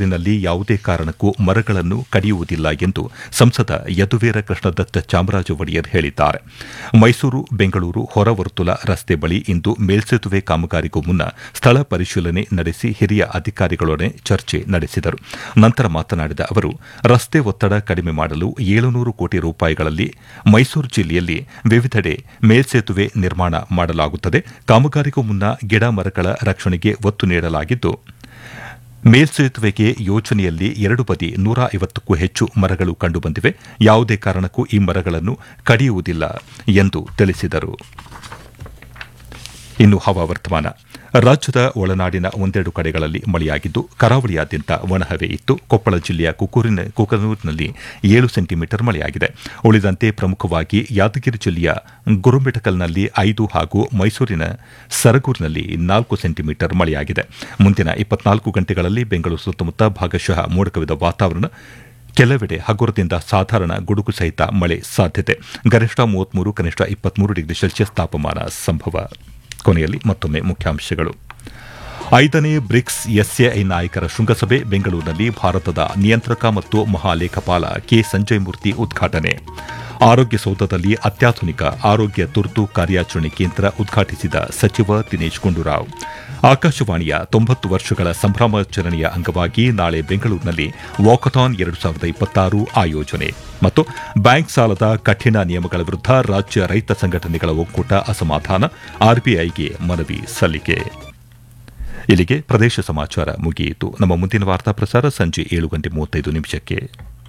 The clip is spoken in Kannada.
ಮೈಸೂರಿನಲ್ಲಿ ಯಾವುದೇ ಕಾರಣಕ್ಕೂ ಮರಗಳನ್ನು ಕಡಿಯುವುದಿಲ್ಲ ಎಂದು ಸಂಸದ ಯದುವೀರ ಕೃಷ್ಣದತ್ತ ಚಾಮರಾಜ ಒಡೆಯರ್ ಹೇಳಿದ್ದಾರೆ ಮೈಸೂರು ಬೆಂಗಳೂರು ಹೊರವರ್ತುಲ ರಸ್ತೆ ಬಳಿ ಇಂದು ಮೇಲ್ಸೇತುವೆ ಕಾಮಗಾರಿಗೂ ಮುನ್ನ ಸ್ಥಳ ಪರಿಶೀಲನೆ ನಡೆಸಿ ಹಿರಿಯ ಅಧಿಕಾರಿಗಳೊಡನೆ ಚರ್ಚೆ ನಡೆಸಿದರು ನಂತರ ಮಾತನಾಡಿದ ಅವರು ರಸ್ತೆ ಒತ್ತಡ ಕಡಿಮೆ ಮಾಡಲು ಏಳುನೂರು ಕೋಟಿ ರೂಪಾಯಿಗಳಲ್ಲಿ ಮೈಸೂರು ಜಿಲ್ಲೆಯಲ್ಲಿ ವಿವಿಧೆಡೆ ಮೇಲ್ಸೇತುವೆ ನಿರ್ಮಾಣ ಮಾಡಲಾಗುತ್ತದೆ ಕಾಮಗಾರಿಗೂ ಮುನ್ನ ಗಿಡ ಮರಗಳ ರಕ್ಷಣೆಗೆ ಒತ್ತು ನೀಡಲಾಗಿದ್ದು ಮೇಲ್ಸೇತುವೆಗೆ ಯೋಜನೆಯಲ್ಲಿ ಎರಡು ಬದಿ ನೂರ ಐವತ್ತಕ್ಕೂ ಹೆಚ್ಚು ಮರಗಳು ಕಂಡುಬಂದಿವೆ ಯಾವುದೇ ಕಾರಣಕ್ಕೂ ಈ ಮರಗಳನ್ನು ಕಡಿಯುವುದಿಲ್ಲ ಎಂದು ತಿಳಿಸಿದರು ಇನ್ನು ಹವಾವರ್ತಮಾನ ರಾಜ್ಯದ ಒಳನಾಡಿನ ಒಂದೆರಡು ಕಡೆಗಳಲ್ಲಿ ಮಳೆಯಾಗಿದ್ದು ಕರಾವಳಿಯಾದ್ಯಂತ ಒಣಹವೆ ಇತ್ತು ಕೊಪ್ಪಳ ಜಿಲ್ಲೆಯ ಕುಕೂರಿನ ಕುಕನೂರಿನಲ್ಲಿ ಏಳು ಸೆಂಟಿಮೀಟರ್ ಮಳೆಯಾಗಿದೆ ಉಳಿದಂತೆ ಪ್ರಮುಖವಾಗಿ ಯಾದಗಿರಿ ಜಿಲ್ಲೆಯ ಗುರುಮಿಠಕಲ್ನಲ್ಲಿ ಐದು ಹಾಗೂ ಮೈಸೂರಿನ ಸರಗೂರಿನಲ್ಲಿ ನಾಲ್ಕು ಸೆಂಟಿಮೀಟರ್ ಮಳೆಯಾಗಿದೆ ಮುಂದಿನ ಇಪ್ಪತ್ನಾಲ್ಕು ಗಂಟೆಗಳಲ್ಲಿ ಬೆಂಗಳೂರು ಸುತ್ತಮುತ್ತ ಭಾಗಶಃ ಮೋಡಕವಿದ ವಾತಾವರಣ ಕೆಲವೆಡೆ ಹಗುರದಿಂದ ಸಾಧಾರಣ ಗುಡುಗು ಸಹಿತ ಮಳೆ ಸಾಧ್ಯತೆ ಗರಿಷ್ಠ ಮೂವತ್ಮೂರು ಕನಿಷ್ಠ ಇಪ್ಪತ್ಮೂರು ಡಿಗ್ರಿ ಸೆಲ್ಸಿಯಸ್ ತಾಪಮಾನ ಸಂಭವ ಕೊನೆಯಲ್ಲಿ ಮತ್ತೊಮ್ಮೆ ಮುಖ್ಯಾಂಶಗಳು ಐದನೇ ಬ್ರಿಕ್ಸ್ ಎಸ್ಎಐ ನಾಯಕರ ಶೃಂಗಸಭೆ ಬೆಂಗಳೂರಿನಲ್ಲಿ ಭಾರತದ ನಿಯಂತ್ರಕ ಮತ್ತು ಮಹಾಲೇಖಪಾಲ ಕೆ ಸಂಜಯ್ ಮೂರ್ತಿ ಉದ್ಘಾಟನೆ ಆರೋಗ್ಯ ಸೌಧದಲ್ಲಿ ಅತ್ಯಾಧುನಿಕ ಆರೋಗ್ಯ ತುರ್ತು ಕಾರ್ಯಾಚರಣೆ ಕೇಂದ್ರ ಉದ್ಘಾಟಿಸಿದ ಸಚಿವ ದಿನೇಶ್ ಗುಂಡೂರಾವ್ ಆಕಾಶವಾಣಿಯ ತೊಂಬತ್ತು ವರ್ಷಗಳ ಸಂಭ್ರಮಾಚರಣೆಯ ಅಂಗವಾಗಿ ನಾಳೆ ಬೆಂಗಳೂರಿನಲ್ಲಿ ವಾಕಥಾನ್ ಎರಡು ಸಾವಿರದ ಇಪ್ಪತ್ತಾರು ಆಯೋಜನೆ ಮತ್ತು ಬ್ಯಾಂಕ್ ಸಾಲದ ಕಠಿಣ ನಿಯಮಗಳ ವಿರುದ್ಧ ರಾಜ್ಯ ರೈತ ಸಂಘಟನೆಗಳ ಒಕ್ಕೂಟ ಅಸಮಾಧಾನ ಆರ್ಬಿಐಗೆ ಮನವಿ ಸಲ್ಲಿಕೆ ಇಲ್ಲಿಗೆ ಪ್ರದೇಶ ಸಮಾಚಾರ ಮುಗಿಯಿತು ನಮ್ಮ ಮುಂದಿನ ವಾರ್ತಾ ಪ್ರಸಾರ ಸಂಜೆ ಏಳು ಗಂಟೆ ಮೂವತ್ತೈದು ನಿಮಿಷಕ್ಕೆ